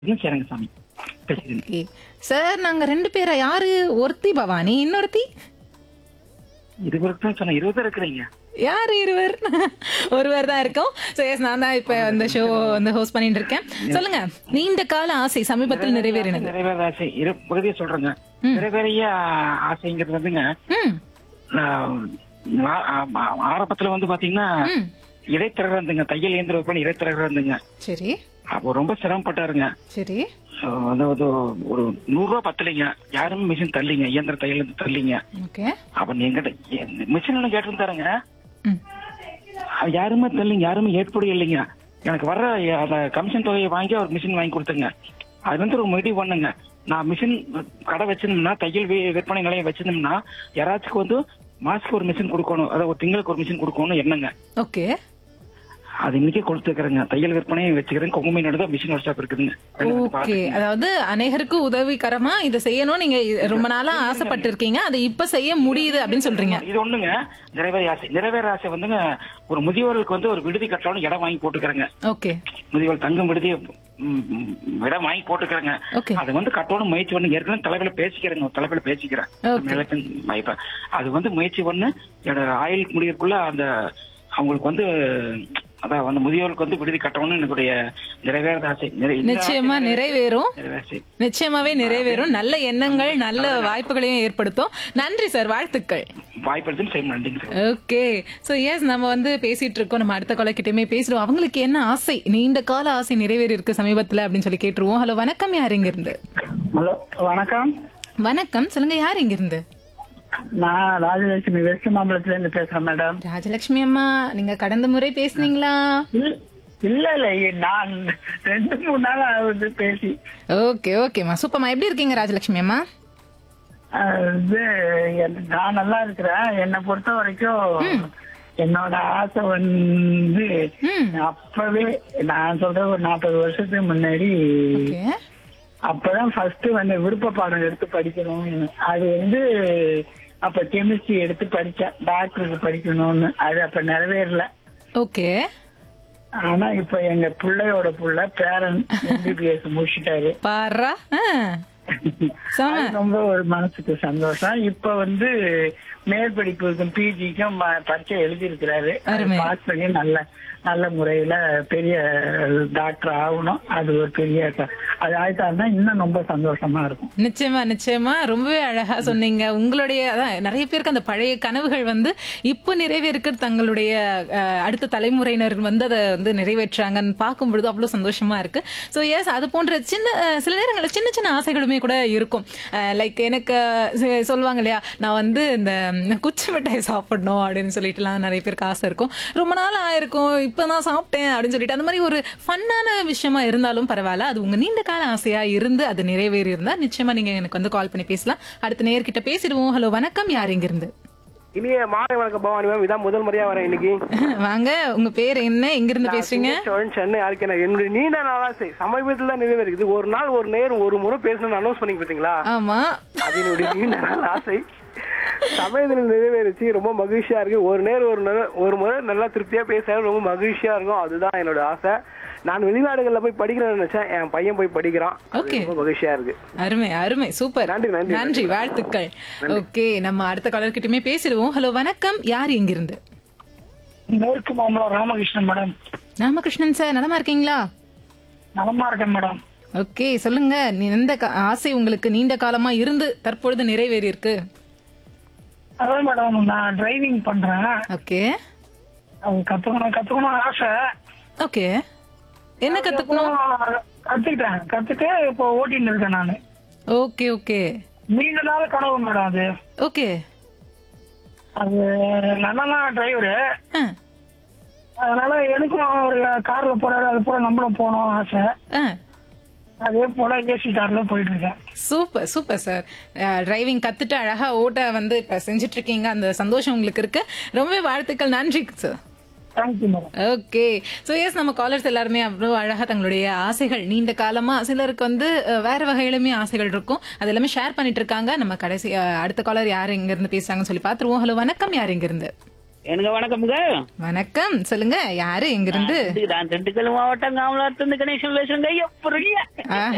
இன்னும் சேரங்கசாமி பேசுகிறேன் okay sir நாங்க ரெண்டு பேரா யாரு ஒருத்தி பவானி இன்னொருத்தி இருவருக்கு தான் சொன்ன இருபது இருக்கிறீங்க யாரு இருவர் ஒருவர் தான் இருக்கோம் ஸோ எஸ் நான் தான் இப்போ இந்த ஷோ வந்து ஹோஸ்ட் பண்ணிட்டு இருக்கேன் சொல்லுங்க நீண்ட கால ஆசை சமீபத்தில் நிறைவேறினது நிறைவேற ஆசை இரு பகுதியை சொல்றேங்க நிறைவேறிய ஆசைங்கிறது வந்துங்க ம் நான் நான் ஆ- ஆரம்பத்துல வந்து பாத்தீங்கன்னா ம் இடைத்தரகர் இருந்துங்க தையல் இயந்திர விற்பனை இடைத்தரகர் இருந்துங்க சரி அப்போ ரொம்ப சிரமப்பட்டாருங்க சரி So, அதாவது ஒரு நூறு ரூபா பத்தலைங்க யாருமே மிஷின் தள்ளிங்க இயந்திர தையல் இருந்து தள்ளிங்க ஓகே அப்ப நீங்க மிஷின் கேட்டிருந்தாருங்க ம் அது யாருமே தெரியலைங்க யாருமே ஏற்புடைய இல்லைங்க எனக்கு வர்ற அந்த கமிஷன் தொகையை வாங்கி அவர் மிஷின் வாங்கி கொடுத்துங்க அது வந்து ஒரு முடிவு பண்ணுங்க நான் மிஷின் கடை வச்சிருந்தோம்னா தையல் வி- விற்பனை நிலையம் வச்சிருந்தோம்னா யாராச்சுக்கு வந்து மாசத்துக்கு ஒரு மிஷின் கொடுக்கணும் அதாவது ஒரு திங்களுக்கு ஒரு மிஷின் கொடுக்கணும் என்னங்க ஓகே அது இன்னைக்கே கொடுத்துக்கிறேங்க தையல் விற்பனையும் வச்சுக்கிறேன் கொங்குமை நடுதான் மிஷின் ஒர்க் ஷாப் இருக்குதுங்க ரெண்டு பேரும் ஓகே பார்த்துக்கங்க. அதாவது அநேகருக்கு உதவிகரமா இதை செய்யணும் நீங்க ரொம்ப நாளா ஆசைப்பட்டு இருக்கீங்க அதை இப்ப செய்ய முடியுது அப்படின்னு சொல்றீங்க இது ஒண்ணுங்க நிறைவேற ஆசை நிறைவேற ஆசை வந்துங்க ஒரு முதியோர்களுக்கு வந்து ஒரு விடுதி கட்டலாம்னு இடம் வாங்கி போட்டுக்கிறேங்க ஓகே முதியோர் தங்கும் விடுதி ம், ம், இடம் வாங்கி போட்டுக்கிறேங்க ஓகே அது வந்து கட்டணும் முயற்சி பண்ணு ஏற்கனவே தலைவில பேசிக்கிறேங்க ஒரு தலைவில பேசிக்கிறேன் Okay. நிலத்தின் மதிப்பை. அது வந்து முயற்சி பண்ணு என்னோட ஆயுள் முடியறதுக்குள்ள அந்த அவங்களுக்கு வந்து அதான் அந்த முதியோருக்கு வந்து விடுதி கட்டணும்னு என்னுடைய நிறைவேறத ஆசை நிறை- இந்த நிச்சயமா ஆசை நிறைவேறும் நிறைவேற நிச்சயமாவே நிறைவேறும் நல்ல எண்ணங்கள் நல்ல வாய்ப்புகளையும் ஏற்படுத்தும் நன்றி சார் வாழ்த்துக்கள் வாய்ப்பு செய்ய நன்றிங்க சார் ஓகே சோ எஸ் நம்ம வந்து பேசிட்டு இருக்கோம் நம்ம அடுத்த கொலைக்கிட்டயுமே பேசிடுவோம் அவங்களுக்கு என்ன ஆசை நீண்ட கால ஆசை நிறைவேறி இருக்கு சமீபத்துல அப்படின்னு சொல்லி கேட்டுருவோம் ஹலோ வணக்கம் யார் இங்க இருந்து ஹலோ வணக்கம் வணக்கம் சொல்லுங்க யார் இங்க இருந்து நான் ராஜலட்சுமி வெஸ்ட் மாம்பலத்துல இருந்து பேசுறேன் மேடம் ராஜலட்சுமி அம்மா நீங்க கடந்த முறை பேசுனீங்களா இல்ல- இல்ல இல்ல இ- நான் ரெண்டு மூணு நாள் ஆகுது பேசி ஓகே ஓகேம்மா சூப்பர்மா எப்படி இருக்கீங்க ராஜலட்சுமி அம்மா அஹ் இது என்- நான் நல்லா இருக்கிறேன் என்னை பொறுத்த வரைக்கும் என்னோட ஆசை வந்து ம் அப்பவே நான் சொல்றேன் ஒரு நாற்பது வருஷத்துக்கு முன்னாடி ஓகே அப்பதான் ஃபர்ஸ்ட் வந்து விருப்ப பாடம் எடுத்து படிக்கணும் அது வந்து அப்ப கெமிஸ்ட்ரி எடுத்து படிச்சேன் டாக்டருக்கு படிக்கணும்னு அது அப்ப நிறைவேறல ஓகே ஆனா இப்ப எங்க பிள்ளையோட புள்ள பேரன் எம்பிபிஎஸ் முடிச்சிட்டாரு பாரா செம அது ரொம்ப ஒரு மனசுக்கு சந்தோஷம் இப்ப வந்து மேற்படிப்புக்கும் பிஜிக்கும் பரீட்சை எழுதி இருக்கிறாரு அருமை. பாஸ் பண்ணி நல்ல நல்ல முறையில பெரிய டாக்டர் ஆகணும் அது ஒரு பெரிய க- அது ஆயிட்டாருன்னா இன்னும் ரொம்ப சந்தோஷமா இருக்கும் நிச்சயமா நிச்சயமா ரொம்பவே அழகா சொன்னீங்க உங்களுடைய அதான் நிறைய பேருக்கு அந்த பழைய கனவுகள் வந்து இப்போ நிறைவேற்க தங்களுடைய அஹ், அடுத்த தலைமுறையினர் வந்து அதை வந்து நிறைவேற்றாங்கன்னு பார்க்கும் பொழுது அவ்வளவு சந்தோஷமா இருக்கு ஸோ எஸ் அது போன்ற சின்ன அஹ், சில நேரங்களில் சின்ன சின்ன ஆசைகளுமே கூட இருக்கும் லைக் எனக்கு அஹ், சொல்லுவாங்க இல்லையா நான் வந்து இந்த ம், குச்சி மிட்டாய் சாப்பிடணும் அப்படின்னு சொல்லிட்டுலாம் நிறைய பேருக்கு ஆசை இருக்கும் ரொம்ப நாள் ஆயிருக்கும் இப்பதான் சாப்பிட்டேன் அப்படின்னு சொல்லிட்டு அந்த மாதிரி ஒரு ஃபன்னான விஷயமா இருந்தாலும் பரவாயில்ல அது உங்க நீண்ட கால ஆசையா இருந்து அது நிறைவேறி இருந்தா நிச்சயமா நீங்க எனக்கு வந்து கால் பண்ணி பேசலாம் அடுத்த நேர்கிட்ட பேசிடுவோம் ஹலோ வணக்கம் யார் இங்க இருந்து இனிய மாலை வணக்கம் பவானி மேம் இதான் முதல் முறையா வரேன் இன்னைக்கு வாங்க உங்க பேர் என்ன எங்க இருந்து பேசுறீங்க சோழன் சென்னை யாருக்கு எனக்கு என்னுடைய நீண்ட நாளா சரி சமீபத்தில் தான் நிறைவேறுது ஒரு நாள் ஒரு நேரம் ஒரு முறை பேசணும்னு அனௌன்ஸ் பண்ணி பார்த்தீங்களா ஆமா அது என்னுடைய நீண்ட நாள் ஆசை சமயத்தில் நிறைவேறிச்சு ரொம்ப மகிழ்ச்சியா இருக்கு ஒரு நேரம் ஒரு நேரம் ஒரு முறை நல்லா திருப்தியா பேச ரொம்ப மகிழ்ச்சியா இருக்கும் அதுதான் என்னோட ஆசை நான் வெளிநாடுகள்ல போய் படிக்கிறேன்னு நினைச்சேன் என் பையன் போய் படிக்கிறான் அது Okay. ரொம்ப மகிழ்ச்சியா இருக்கு அருமை அருமை சூப்பர் நன்றி, நன்றி, நன்றி வாழ்த்துக்கள் ஓகே நம்ம அடுத்த காலர் கிட்டயுமே பேசிடுவோம் ஹலோ வணக்கம் யார் இங்க இருந்து மேற்கு மாம்பலம் ராமகிருஷ்ணன் மேடம் ராமகிருஷ்ணன் சார் நலமா இருக்கீங்களா நலமா இருக்கேன் மேடம் ஓகே சொல்லுங்க நீ எந்த கா- ஆசை உங்களுக்கு நீண்ட காலமா இருந்து தற்பொழுது நிறைவேறி இருக்கு அதான் மேடம் நான் டிரைவிங் பண்றேன் ஓகே அது கத்துக்கணும் கத்துக்கணும் ஆசை ஓகே என்ன கத்துக்கணும் அப்புறம் கத்துக்கிட்டேன் கத்துட்டு இப்போ ஓட்டிட்டு இருக்கேன் நானு ஓகே ஓகே நீண்ட நாள் கனவு மேடம் அது ஓகே அது நல்லா டிரைவரு ஆ அதனால எனக்கும் ஒரு கார்ல போறாரு அது போல நம்மளும் போகணும் ஆசை ஆ அதே போல ஏசி கார்ல போயிட்டு இருக்கேன் சூப்பர் சூப்பர் சார் டிரைவிங் கத்துட்டு அழகா ஓட்ட வந்து இப்ப செஞ்சுட்டு இருக்கீங்க அந்த சந்தோஷம் உங்களுக்கு இருக்கு ரொம்பவே வாழ்த்துக்கள் நன்றி sir thank you madam okay so yes நம்ம காலர்ஸ் எல்லாருமே அவ்வளோ அழகாக தங்களுடைய ஆசைகள் நீண்ட காலமா சிலருக்கு வந்து அஹ், வேற வகையிலுமே ஆசைகள் இருக்கும் அது எல்லாமே ஷேர் பண்ணிட்டு இருக்காங்க நம்ம கடைசி அஹ், அடுத்த காலர் யார் இங்க இருந்து பேசுறாங்கன்னு சொல்லி பார்த்துருவோம் ஹலோ வணக்கம் யார் இங்க இருந்து எனக்கு வணக்கம்ங்க வணக்கம் சொல்லுங்க யாரு எங்க இருந்து நான் திண்டுக்கல் மாவட்டம் காமலாத்திலிருந்து கணேசன் பேசுறேங்க எப்படி ஆஹ்,